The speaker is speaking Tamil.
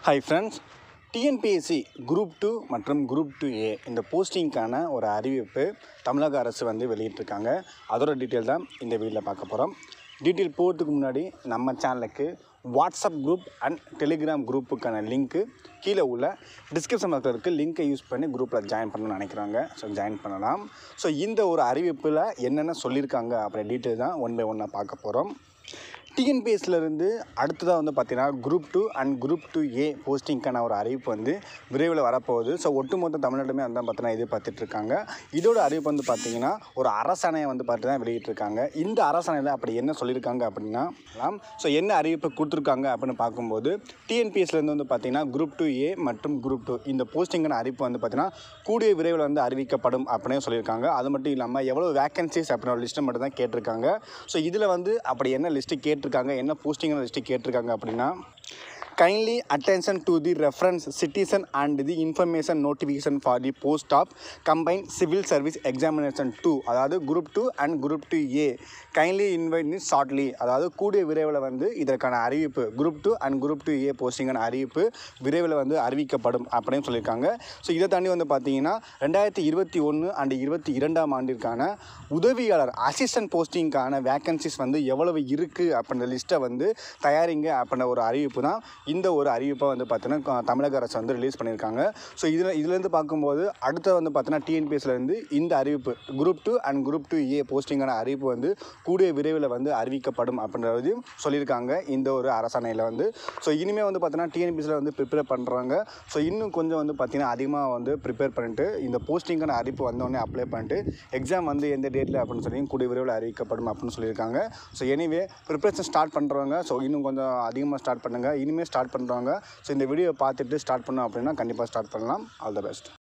hi friends TNPSC group two மற்றும் குரூப் டூ ஏ இந்த போஸ்டிங்க்கான ஒரு அறிவிப்பு தமிழக அரசு வந்து வெளியிட்டிருக்காங்க அதோட டீட்டெயில் தான் இந்த வீடியோவில் பார்க்க போகிறோம் டீட்டெயில் போகிறதுக்கு முன்னாடி நம்ம சேனலுக்கு வாட்ஸ்அப் குரூப் அண்ட் டெலிகிராம் குரூப்புக்கான லிங்க்கு கீழே உள்ள டிஸ்கிரிப்ஷன் பாக்ஸில் இருக்க லிங்க்கை யூஸ் பண்ணி குரூப்பில் ஜாயின் பண்ணணும்னு நினைக்கிறாங்க ஸோ ஜாயின் பண்ணலாம் ஸோ இந்த ஒரு அறிவிப்பில் என்னென்ன சொல்லியிருக்காங்க அப்படி டீட்டெயில் தான் ஒன் பை ஒன்னாக பார்க்க போகிறோம் டிஎன்பிஎஸ்லேருந்து அடுத்ததாக வந்து பார்த்தீங்கன்னா group two and group two A போஸ்டிங்க்கான ஒரு அறிவிப்பு வந்து விரைவில் வரப்போகுது ஸோ ஒட்டுமொத்த தமிழ்நாட்டுமே அந்த பார்த்தீங்கன்னா எதிர்பார்த்துட்டு இருக்காங்க இதோட அறிவிப்பு வந்து பார்த்தீங்கன்னா ஒரு அரசாணையை வந்து பார்த்து தான் வெளியிட்டிருக்காங்க இந்த அரசாணையில் அப்படி என்ன சொல்லியிருக்காங்க அப்படின்னா ஸோ என்ன அறிவிப்பு கொடுத்துருக்காங்க அப்படின்னு பார்க்கும்போது டிஎன்பிஎஸ்லேருந்து வந்து பார்த்தீங்கன்னா குரூப் டூ ஏ மற்றும் குரூப் டூ இந்த போஸ்டிங்கான அறிவிப்பு வந்து பார்த்தீங்கன்னா கூடிய விரைவில் வந்து அறிவிக்கப்படும் அப்படின்னு சொல்லியிருக்காங்க அது மட்டும் இல்லாமல் எவ்வளோ வேகன்சிஸ் அப்படின்னு ஒரு லிஸ்ட்டை மட்டும் தான் கேட்டிருக்காங்க ஸோ இதில் வந்து அப்படி என்ன லிஸ்ட்டு கேட்டிருக்காங்க என்ன போஸ்டிங்கான லிஸ்ட்டு கேட்டிருக்காங்க அப்படின்னா kindly attention to the reference citizen and the information notification for the post of combine civil service examination two அதாவது group two and group two A kindly invite in shortly அதாவது கூடிய விரைவில் வந்து இதற்கான அறிவிப்பு group two and group two A போஸ்டிங்கான அறிவிப்பு விரைவில் வந்து அறிவிக்கப்படும் அப்படின்னு சொல்லியிருக்காங்க ஸோ இதை தாண்டி வந்து பார்த்தீங்கன்னா ரெண்டாயிரத்தி இருபத்தி ஒன்று அண்ட் இருபத்தி இரண்டாம் ஆண்டிற்கான உதவியாளர் அசிஸ்டன்ட் போஸ்டிங்க்கான வேகன்சிஸ் வந்து எவ்வளவு இருக்குது அப்படின்ற லிஸ்ட்டை வந்து தயாரிங்க அப்படின்ற ஒரு அறிவிப்பு தான் இந்த ஒரு அறிவிப்பை வந்து பார்த்தீங்கன்னா க- தமிழக அரசு வந்து ரிலீஸ் பண்ணியிருக்காங்க ஸோ இதில் இதுலேருந்து பார்க்கும்போது அடுத்து வந்து பார்த்தீங்கன்னா டிஎன்பிஎஸ்லேருந்து இந்த அறிவிப்பு group two and group two A போஸ்டிங்கான அறிவிப்பு வந்து கூடிய விரைவில் வந்து அறிவிக்கப்படும் அப்படின்றதையும் சொல்லியிருக்காங்க இந்த ஒரு அரசாணையில் வந்து ஸோ இனிமேல் வந்து பார்த்தீங்கன்னா டிஎன்பிஎஸ்சியில் வந்து ப்ரிப்பேர் பண்ணுறாங்க ஸோ இன்னும் கொஞ்சம் வந்து பார்த்தீங்கன்னா அதிகமாக வந்து ப்ரிப்பேர் பண்ணிட்டு இந்த போஸ்டிங்கான அறிவிப்பு வந்தோடனே அப்ளை பண்ணிட்டு எக்ஸாம் வந்து எந்த டேட்டில் அப்படின்னு சொல்லி கூடிய விரைவில் அறிவிக்கப்படும் அப்படின்னு சொல்லியிருக்காங்க ஸோ எனிவே ப்ரிப்பரேஷன் ஸ்டார்ட் பண்ணுறவங்க ஸோ இன்னும் கொஞ்சம் அதிகமாக ஸ்டார்ட் பண்ணுங்கள் இனிமேல் ஸ்டார்ட் பண்ணுறவங்க ஸோ இந்த வீடியோ பார்த்துட்டு ஸ்டார்ட் பண்ணோம் அப்படின்னா கண்டிப்பாக ஸ்டார்ட் பண்ணலாம் ஆல் த பெஸ்ட்